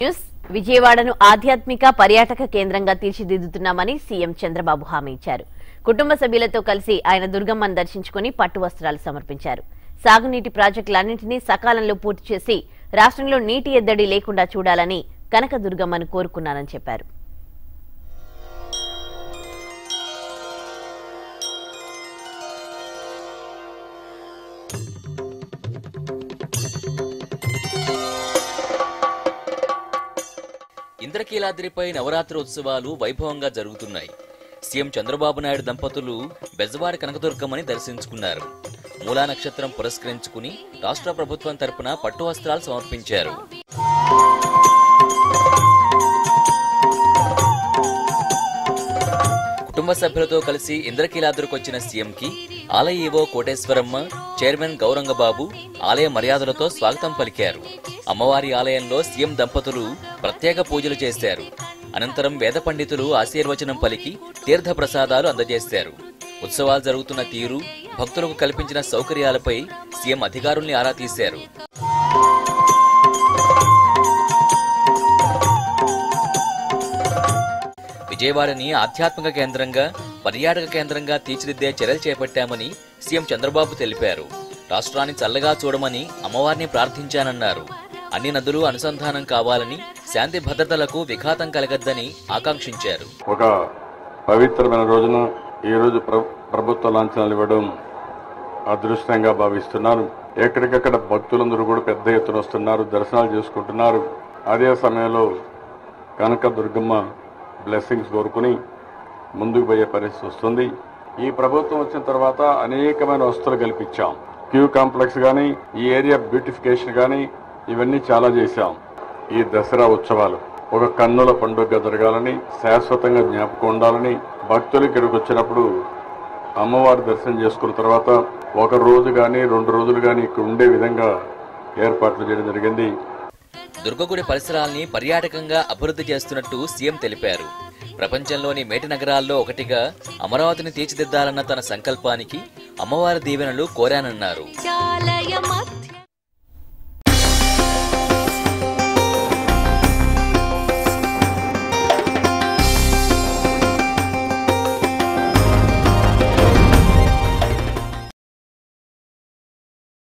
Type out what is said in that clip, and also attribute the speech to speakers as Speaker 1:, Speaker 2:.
Speaker 1: news విజయవాడను ఆధ్యాత్మిక పర్యాటక కేంద్రంగా తీర్చిదిద్దుతున్నామని సీఎం చంద్రబాబు హామీ ఇచ్చారు కుటుంబ సభ్యులతో కలిసి ఆయన దుర్గమ్మను దర్శించుకుని పట్టు వస్త్రాలు సమర్పించారు సాగునీటి ప్రాజెక్టులన్నింటినీ సకాలంలో పూర్తి చేసి రాష్ట్రంలో నీటి ఎద్దడి లేకుండా చూడాలని కనక దుర్గమ్మను కోరుకున్నానని చెప్పారు
Speaker 2: ఇంద్రకీలాద్రిపై నవరాత్రి ఉత్సవాలు వైభవంగా జరుగుతున్నాయి సీఎం చంద్రబాబు నాయుడు దంపతులు బెజవాడ కనకదుర్గమ్మని దర్శించుకున్నారు మూలా నక్షత్రం పురస్కరించుకుని రాష్ట్ర ప్రభుత్వం తరపున పట్టు వస్త్రాలు సమర్పించారు కుటుంబ సభ్యులతో కలిసి ఇంద్రకీలాద్రికి వచ్చిన సీఎంకి ఆలయ ఈవో కోటేశ్వరమ్మ చైర్మన్ గౌరంగబాబు ఆలయ మర్యాదలతో స్వాగతం పలికారు అమ్మవారి ఆలయంలో సీఎం దంపతులు ప్రత్యేక పూజలు చేశారు అనంతరం వేద పండితులు ఆశీర్వచనం పలికి తీర్థ ప్రసాదాలు అందజేశారు ఉత్సవాలు జరుగుతున్న తీరు భక్తులకు కల్పించిన సౌకర్యాలపై సీఎం అధికారుల్ని ఆరా తీశారు విజయవాడని ఆధ్యాత్మిక కేంద్రంగా పర్యాటక కేంద్రంగా తీర్చిదిద్దే చర్యలు చేపట్టామని సీఎం చంద్రబాబు తెలిపారు రాష్ట్రాన్ని చల్లగా చూడమని అమ్మవారిని ప్రార్థించానన్నారు అన్ని నదులు అనుసంధానం కావాలని శాంతి భద్రతలకు విఘాతం కలగద్దని ఆకాంక్షించారు
Speaker 3: ఒక పవిత్రమైన రోజున ఈరోజు ప్ర ప్రభుత్వ లాంఛనాలు ఇవ్వడం అదృష్టంగా భావిస్తున్నాను ఎక్కడికక్కడ భక్తులందరూ కూడా పెద్ద ఎత్తున వస్తున్నారు దర్శనాలు చేసుకుంటున్నారు అదే సమయంలో కనక దుర్గమ్మ బ్లెస్సింగ్స్ కోరుకుని ముందుకు పోయే పరిస్థితి వస్తుంది ఈ ప్రభుత్వం వచ్చిన తర్వాత అనేకమైన వస్తువులు కల్పించాం క్యూ కాంప్లెక్స్ కానీ ఈ ఏరియా బ్యూటిఫికేషన్ కానీ ఇవన్నీ చాలా చేశాం ఈ దసరా ఉత్సవాలు ఒక కన్నుల పండుగ జరగాలని శాశ్వతంగా జ్ఞాపకం ఉండాలని భక్తులు ఇక్కడికి వచ్చినప్పుడు అమ్మవారి దర్శనం చేసుకున్న తర్వాత ఒక రోజు కానీ రెండు రోజులు కానీ ఇక్కడ ఉండే విధంగా ఏర్పాట్లు చేయడం జరిగింది
Speaker 2: దుర్గగుడి పరిసరాల్ని పర్యాటకంగా అభివృద్ధి చేస్తున్నట్టు సీఎం తెలిపారు ప్రపంచంలోని మేటి నగరాల్లో ఒకటిగా అమరావతిని తీర్చిదిద్దాలన్న తన సంకల్పానికి అమ్మవారి దీవెనలు కోరానన్నారు
Speaker 4: చాలా